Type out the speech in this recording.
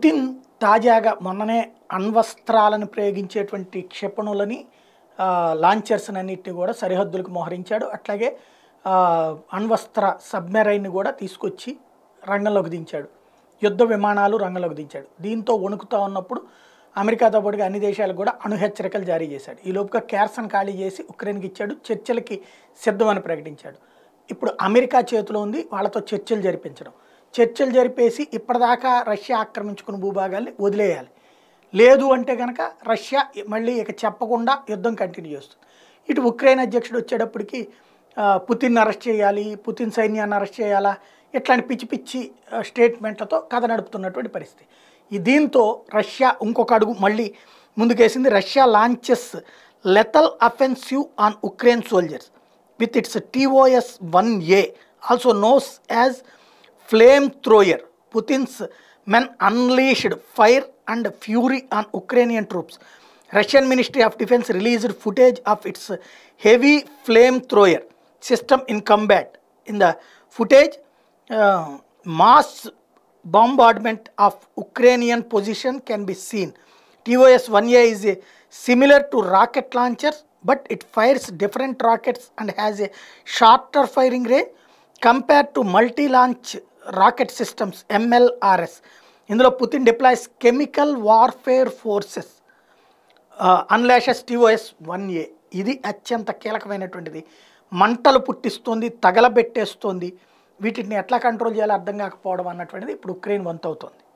Putin తాజాగా మొన్ననే అణ్వస్త్రాలను ప్రయోగించేటువంటి క్షిపణులని ఆ, లాంచర్స్ అన్నిటిని కూడా సరిహద్దులకు మోహరించాడు అట్లాగే ఆ, అణ్వస్త్ర సబ్మెరైన్ కూడా తీసుకొచ్చి రంగంలోకి దించాడు యుద్ధ విమానాలు రంగంలోకి దించాడు దీంతో వణుకుతా ఉన్నప్పుడు అమెరికాతో పాటుగా అన్ని దేశాలకు కూడా అణు హెచ్చరికలు జారీ చేశాడు ఈ లోపుగా క్యార్సన్ ఖాళీ చేసి ఉక్రెయిన్కి ఇచ్చాడు చర్చలకి సిద్ధమని ప్రకటించాడు ఇప్పుడు అమెరికా చేతిలో ఉంది వాళ్ళతో చర్చలు జరిపించడం చర్చలు జరిపేసి ఇప్పటిదాకా రష్యా ఆక్రమించుకున్న భూభాగాల్ని వదిలేయాలి లేదు అంటే కనుక రష్యా మళ్ళీ ఇక చెప్పకుండా యుద్ధం కంటిన్యూ చేస్తుంది ఇటు ఉక్రెయిన్ అధ్యక్షుడు వచ్చేటప్పటికి ఆ, పుతిన్ అరెస్ట్ చేయాలి పుతిన్ సైన్యాన్ని అరెస్ట్ చేయాలా ఇట్లాంటి పిచ్చి పిచ్చి ఆ, స్టేట్మెంట్లతో కథ నడుపుతున్నటువంటి పరిస్థితి ఈ దీంతో రష్యా ఇంకొక అడుగు మళ్ళీ ముందుకేసింది Russia launches lethal offensive on Ukraine soldiers with its TOS 1A, also known as flamethrower. Putin's men unleashed fire and fury on Ukrainian troops. Russian Ministry of Defense released footage of its heavy flamethrower system in combat. In the footage, uh, mass bombardment of Ukrainian position can be seen. TOS 1A is a, similar to rocket launchers, but it fires different rockets and has a shorter firing range compared to multi-launch rocket systems MLRS. ఇందులో Putin deploys chemical warfare forces unleashes TOS one A ఇది అత్యంత కీలకమైనటువంటిది మంటలు పుట్టిస్తుంది తగలబెట్టేస్తుంది వీటిని ఎట్లా control చేయాలో అర్థం కాకపోవడం అన్నటువంటిది ఇప్పుడు ఉక్రెయిన్ వంతవుతోంది